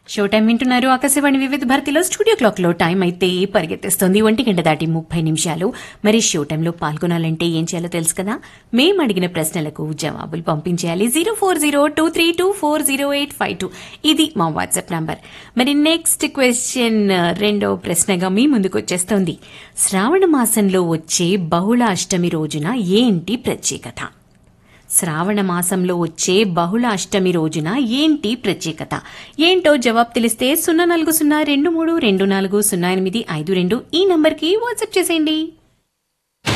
show time వింటున్నారు ఆకాశవాణి వివిధ భారతిలో స్టూడియో క్లాక్ లో టైం అయితే పరిగెత్తేస్తోంది ఒంటి గంట దాటి ముప్పై నిమిషాలు మరి షో టైంలో పాల్గొనాలంటే ఏం చేయాలో తెలుసు కదా మేము అడిగిన ప్రశ్నలకు జవాబులు పంపించేయాలి zero four zero two three two four zero eight five two ఇది మా వాట్సాప్ నంబర్ మరి నెక్స్ట్ క్వశ్చన్ రెండో ప్రశ్నగా మీ ముందుకు వచ్చేస్తోంది శ్రావణ మాసంలో వచ్చే బహుళ అష్టమి రోజున ఏంటి ప్రత్యేకత శ్రావణ మాసంలో వచ్చే బహుళ అష్టమి రోజున ఏంటి ప్రత్యేకత ఏంటో జవాబు తెలిస్తే సున్నా నాలుగు సున్నా రెండు మూడు రెండు నాలుగు సున్నా ఎనిమిది ఐదు రెండు ఈ నంబర్కి వాట్సాప్ చేసేయండి